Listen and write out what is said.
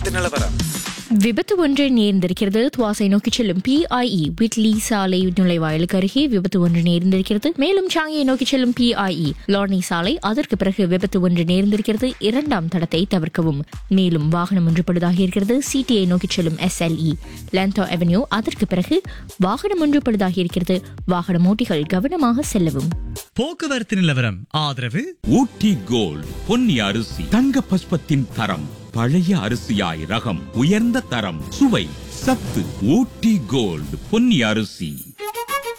போக்குவரத்து நிலவரம் விபத்து ஒன்று நேர்ந்திருக்கிறது துவாசை நோக்கி செல்லும் பிஐஇ விட்லி சாலை நுழைவாயிலுக்கு அருகே விபத்து ஒன்று நேர்ந்திருக்கிறது மேலும் சாங்கியை நோக்கி செல்லும் பிஐஇ லார்னி சாலை அதற்கு பிறகு விபத்து ஒன்று நேர்ந்திருக்கிறது இரண்டாம் தடத்தை தவிர்க்கவும் மேலும் வாகனம் ஒன்று பழுதாகி இருக்கிறது சிடிஐ நோக்கி செல்லும் எஸ்எல்இ லேண்டோ அவென்யூ அதற்கு பிறகு வாகனம் ஒன்று பழுதாகி இருக்கிறது வாகன ஓட்டிகள் கவனமாக செல்லவும் போக்குவரத்து நிலவரம் ஆதரவு ஊட்டி கோல்ட் பொன்னி அரிசி தங்க பஸ்பத்தின் தரம் பழைய அரிசியாய் ரகம் உயர்ந்த தரம் சுவை சத்து ஊட்டி கோல்ட் பொன்னி அரிசி